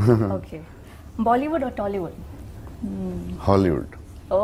okay Bollywood or Tollywood Hollywood ఓ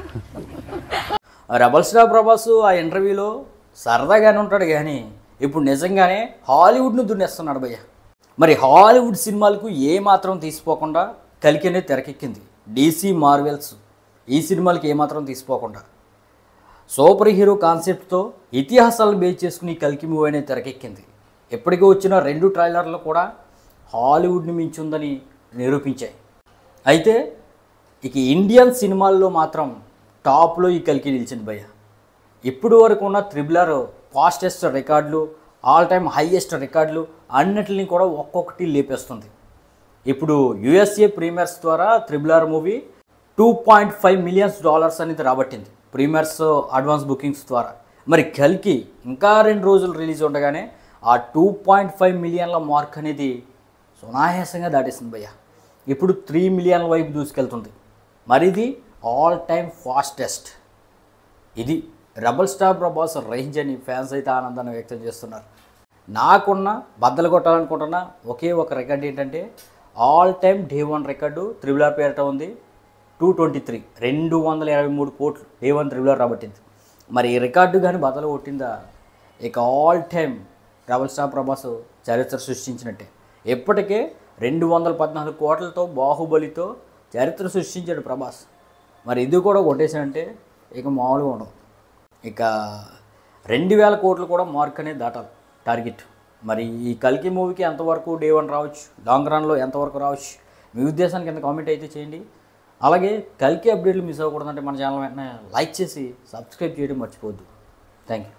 rebel star Prabhas ఆ ఇంటర్వ్యూలో సరదాగానే ఉంటాడు కానీ ఇప్పుడు నిజంగానే హాలీవుడ్ను దున్నేస్తున్నాడు భయ్య మరి హాలీవుడ్ సినిమాలకు ఏ మాత్రం తీసిపోకుండా కలికి అనేది తెరకెక్కింది డీసీ మార్వెల్స్ ఈ సినిమాలకి ఏమాత్రం తీసిపోకుండా సూపర్ హీరో కాన్సెప్ట్తో ఇతిహాసాలను బేస్ చేసుకుని ఈ కల్కి మూవీ అనేది తెరకెక్కింది ఎప్పటికీ వచ్చిన రెండు ట్రైలర్లు కూడా హాలీవుడ్ని మించి ఉందని నిరూపించాయి అయితే ఇక ఇండియన్ సినిమాల్లో మాత్రం టాప్లో ఈ కలికి నిలిచింది భయ్య ఇప్పుడు వరకు ఉన్న త్రిబులర్ ఫాస్టెస్ట్ రికార్డులు ఆల్ టైమ్ హైయెస్ట్ రికార్డులు అన్నిటిని కూడా ఒక్కొక్కటి లేపేస్తుంది ఇప్పుడు యుఎస్ఏ ప్రీమియర్స్ ద్వారా త్రిబులర్ movie two point five millions dollars అనేది రాబట్టింది ప్రీమియర్స్ అడ్వాన్స్ బుకింగ్స్ ద్వారా మరి కల్కి ఇంకా రెండు రోజులు రిలీజ్ ఉండగానే ఆ టూ పాయింట్ ఫైవ్ మిలియన్ల మార్క్ అనేది సునాయాసంగా దాటేసింది భయ్య ఇప్పుడు త్రీ మిలియన్ల వైపు దూసుకెళ్తుంది మరి ఇది ఆల్ టైమ్ ఫాస్టెస్ట్ ఇది రెబల్ స్టార్ ప్రభాస్ రేంజ్ అని ఫ్యాన్స్ అయితే ఆనందాన్ని వ్యక్తం చేస్తున్నారు నాకున్న బద్దలు కొట్టాలనుకుంటున్న ఒకే ఒక రికార్డ్ ఏంటంటే all time day one record త్రిబులార్ పేరిట ఉంది టూ ట్వంటీ త్రీ రెండు వందల ఇరవై మూడు కోట్లు డే వన్ త్రిబులార్ రాబట్టింది మరి ఈ రికార్డు కానీ బద్దలు కొట్టిందా ఇక all time rebel star Prabhas చరిత్ర సృష్టించినట్టే ఇప్పటికే రెండు వందల పద్నాలుగు కోట్లతో బాహుబలితో చరిత్ర సృష్టించాడు ప్రభాస్ మరి ఇది కూడా కొట్టేసాడంటే ఇక మామూలుగా ఉండదు ఇక రెండు వేల కోట్లు కూడా మార్క్ అనేది దాటాలి టార్గెట్ మరి ఈ కల్కి మూవీకి ఎంతవరకు డే వన్ రావచ్చు లాంగ్ రన్లో ఎంతవరకు రావచ్చు మీ ఉద్దేశానికి కింద కామెంట్ అయితే చేయండి అలాగే కల్కి అప్డేట్లు మిస్ అవ్వకూడదంటే మన ఛానల్ వెంటనే లైక్ చేసి సబ్స్క్రైబ్ చేయడం మర్చిపోవద్దు థ్యాంక్ యూ